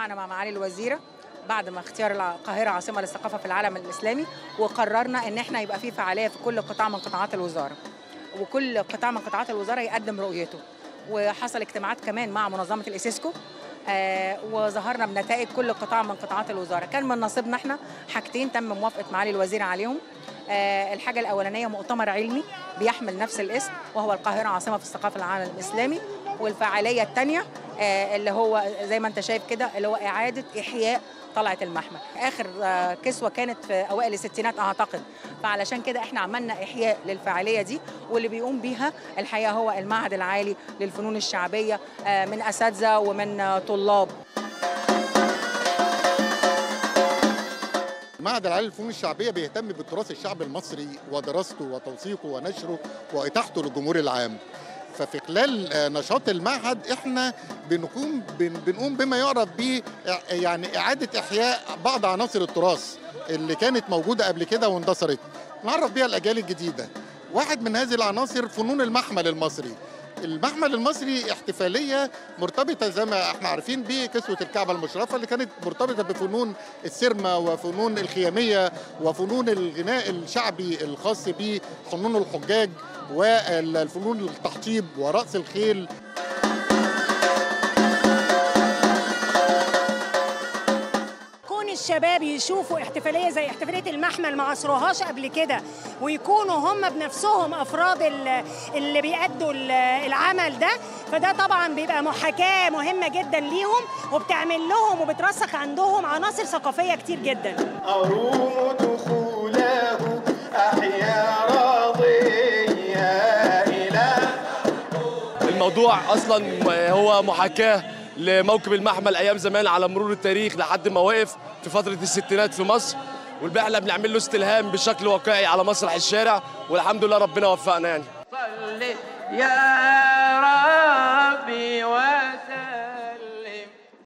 اجتمعنا مع معالي الوزيره بعد ما اختيار القاهره عاصمه للثقافه في العالم الاسلامي وقررنا ان احنا يبقى في فعاليه في كل قطاع من قطاعات الوزاره وكل قطاع من قطاعات الوزاره يقدم رؤيته وحصل اجتماعات كمان مع منظمه الاسيسكو آه وظهرنا بنتائج كل قطاع من قطاعات الوزاره كان من نصيبنا احنا حاجتين تم موافقه معالي الوزير عليهم آه الحاجه الاولانيه مؤتمر علمي بيحمل نفس الاسم وهو القاهره عاصمه في الثقافه العالم الاسلامي والفعاليه الثانيه آه اللي هو زي ما انت شايف كده اللي هو اعاده احياء طلعت المحمل اخر آه كسوه كانت في اوائل الستينات اعتقد فعلشان كده احنا عملنا احياء للفعاليه دي واللي بيقوم بيها الحقيقه هو المعهد العالي للفنون الشعبيه آه من اساتذه ومن آه طلاب المعهد العالي للفنون الشعبيه بيهتم بالتراث الشعبي المصري ودراسته وتوثيقه ونشره واتاحته للجمهور العام ففي خلال نشاط المعهد احنا بنقوم بنقوم بما يعرف ب يعني اعاده احياء بعض عناصر التراث اللي كانت موجوده قبل كده واندثرت نعرف بيها الاجيال الجديده واحد من هذه العناصر فنون المحمل المصري المحمل المصري احتفاليه مرتبطه زي ما احنا عارفين بكسوه الكعبه المشرفه اللي كانت مرتبطه بفنون السرمه وفنون الخياميه وفنون الغناء الشعبي الخاص بفنون الحجاج والفنون التحطيب ورأس الخيل كون الشباب يشوفوا احتفاليه زي احتفاليه المحمل ما عصروهاش قبل كده ويكونوا هم بنفسهم افراد اللي بيأدوا العمل ده فده طبعا بيبقى محاكاه مهمه جدا ليهم وبتعمل لهم وبترسخ عندهم عناصر ثقافيه كتير جدا أروم دخوله أحيا راضيا إلى الموضوع اصلا هو محاكاه لموكب المحمل ايام زمان على مرور التاريخ لحد ما وقف في فتره الستينات في مصر والباقي احنا بنعمل له استلهام بشكل واقعي على مسرح الشارع والحمد لله ربنا وفقنا يعني صل يا